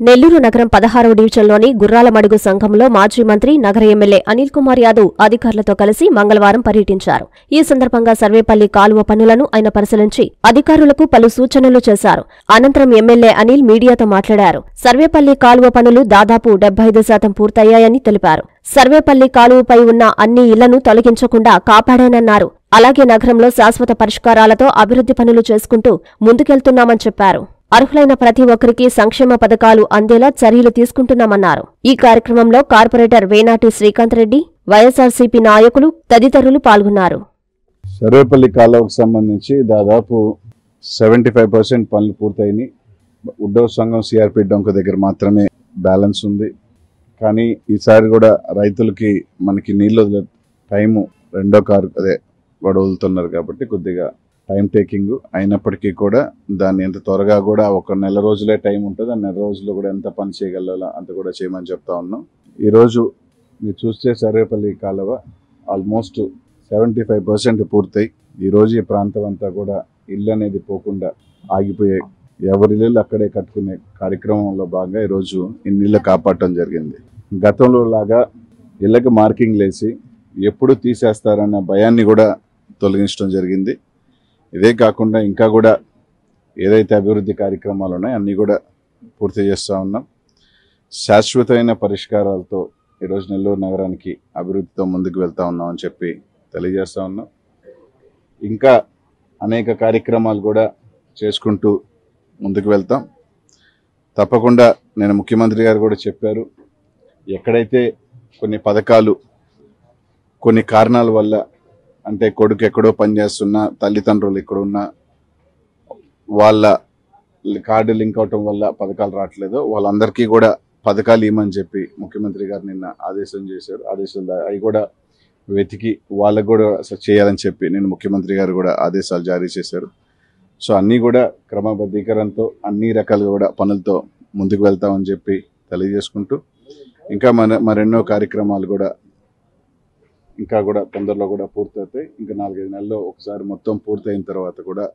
నెల్లూరు నగరం పదహారవ డివిజన్లోని గుర్రాలమడుగు సంఘంలో మాజీ మంత్రి నగర ఎమ్మెల్యే అనిల్ కుమార్ యాదవ్ అధికారులతో కలిసి మంగళవారం పర్యటించారు ఈ సందర్భంగా సర్వేపల్లి కాలువ పనులను ఆయన పరిశీలించి అధికారులకు పలు సూచనలు చేశారు అనంతరం ఎమ్మెల్యే అనిల్ మీడియాతో మాట్లాడారు సర్వేపల్లి కాలువ పనులు దాదాపు డెబ్బై ఐదు శాతం పూర్తయ్యాయని తెలిపారు సర్వేపల్లి కాలువపై ఉన్న అన్ని ఇళ్లను తొలగించకుండా కాపాడానన్నారు అలాగే నగరంలో శాశ్వత పరిష్కారాలతో అభివృద్ధి పనులు చేసుకుంటూ ముందుకెళ్తున్నామని చెప్పారు అర్హులైన ప్రతి ఒక్కరికి సంక్షేమ పథకాలు అందేలా చర్యలు తీసుకుంటున్నామన్నారు ఈ కార్యక్రమంలో కార్పొరేటర్ వేనాటి శ్రీకాంత్ రెడ్డి వైఎస్ఆర్సీపీ నాయకులు తదితరులు పాల్గొన్నారు సర్వేపల్లి కాలువకు సంబంధించి దాదాపు సెవెంటీ ఫైవ్ పర్సెంట్ పనులు పూర్తయినాయి ఉడ్డవ సంఘం సిఆర్పి డొంక దగ్గర మాత్రమే బ్యాలెన్స్ ఉంది కానీ ఈసారి కూడా రైతులకి మనకి నీళ్ళు వదిలే టైము రెండో కారు అదే వాడు వదులుతున్నారు కాబట్టి కొద్దిగా టైం టేకింగ్ అయినప్పటికీ కూడా దాన్ని ఎంత త్వరగా కూడా ఒక నెల రోజులే టైం ఉంటుంది ఆ నెల రోజుల్లో కూడా ఎంత పని చేయగలలో అంత కూడా చేయమని చెప్తా ఉన్నాం ఈరోజు మీరు చూస్తే సర్వేపల్లి కాలువ ఆల్మోస్ట్ సెవెంటీ ఫైవ్ పర్సెంట్ పూర్తయి ఈరోజు ఈ ప్రాంతం అంతా కూడా ఇల్లు అనేది పోకుండా ఆగిపోయాయి ఎవరి ఇల్లు అక్కడే కట్టుకునే కార్యక్రమంలో భాగంగా ఈరోజు ఇన్ని ఇళ్ళు కాపాడటం జరిగింది గతంలో లాగా ఇళ్ళకి మార్కింగ్ లేసి ఎప్పుడు తీసేస్తారన్న భయాన్ని కూడా తొలగించడం జరిగింది ఇదే కాకుండా ఇంకా కూడా ఏదైతే అభివృద్ధి కార్యక్రమాలు ఉన్నాయో అన్నీ కూడా పూర్తి చేస్తూ ఉన్నాం శాశ్వతమైన పరిష్కారాలతో ఈరోజు నెల్లూరు నగరానికి అభివృద్ధితో ముందుకు వెళ్తా ఉన్నామని చెప్పి తెలియజేస్తా ఉన్నాం ఇంకా అనేక కార్యక్రమాలు కూడా చేసుకుంటూ ముందుకు వెళ్తాం తప్పకుండా నేను ముఖ్యమంత్రి గారు కూడా చెప్పారు ఎక్కడైతే కొన్ని పథకాలు కొన్ని కారణాల వల్ల అంటే కొడుకు ఎక్కడో పనిచేస్తున్నా తల్లిదండ్రులు ఎక్కడున్నా వాళ్ళ కార్డు లింక్ అవటం వల్ల పథకాలు రావట్లేదు వాళ్ళందరికీ కూడా పథకాలు ఇవ్వమని చెప్పి ముఖ్యమంత్రి గారు నిన్న ఆదేశం చేశారు ఆదేశం దా- అవి కూడా వెతికి వాళ్ళకు కూడా అసలు చేయాలని చెప్పి నేను ముఖ్యమంత్రి గారు కూడా ఆదేశాలు జారీ చేశారు సో అన్నీ కూడా క్రమబద్ధీకరణతో అన్ని రకాలుగా కూడా పనులతో ముందుకు వెళ్తామని చెప్పి తెలియజేసుకుంటూ ఇంకా మన మరెన్నో కార్యక్రమాలు కూడా ఇంకా కూడా తొందరలో కూడా పూర్తవుతాయి ఇంకా నాలుగైదు నెలల్లో ఒకసారి మొత్తం పూర్తయిన తర్వాత కూడా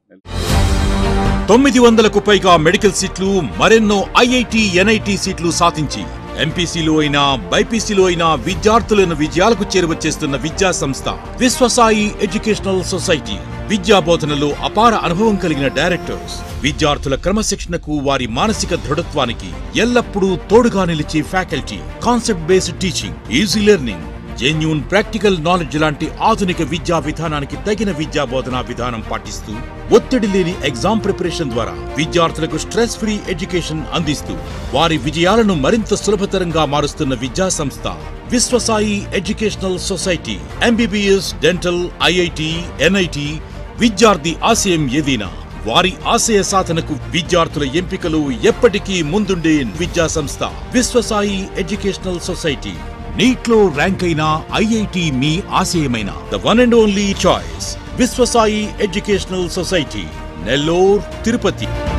తొమ్మిది వందలకు పైగా మెడికల్ సీట్లు మరెన్నో ఐఐటి ఎన్ఐటి సీట్లు సాధించి ఎంపీసీలో అయినా బైపీసీలో అయినా విద్యార్థులను విజయాలకు చేరువచ్చేస్తున్న విద్యా సంస్థ విశ్వసాయి ఎడ్యుకేషనల్ సొసైటీ విద్యా బోధనలో అపార అనుభవం కలిగిన డైరెక్టర్స్ విద్యార్థుల క్రమశిక్షణకు వారి మానసిక దృఢత్వానికి ఎల్లప్పుడూ తోడుగా నిలిచే faculty concept based teaching easy learning genuine practical knowledge లాంటి ఆధునిక విద్యా విధానానికి తగిన విద్యా బోధనా విధానం పాటిస్తూ ఒత్తిడి లేని ఎగ్జామ్ ప్రిపరేషన్ ద్వారా విద్యార్థులకు స్ట్రెస్ ఫ్రీ ఎడ్యుకేషన్ అందిస్తూ వారి విజయాలను మరింత సులభతరంగా మారుస్తున్న విద్యా సంస్థ Vishwasai educational society MBBS dental IIT NIT విద్యార్థి ఆశయం ఏదైనా వారి ఆశయ సాధనకు విద్యార్థుల ఎంపికలు ఎప్పటికీ ముందుండే విద్యా సంస్థ విశ్వసాయి ఎడ్యుకేషనల్ సొసైటీ నీట్లో ర్యాంక్ అయిన ఐఐటి మీ ఆశయమైన the one and only choice Vishwasai educational society Nellore Tirupati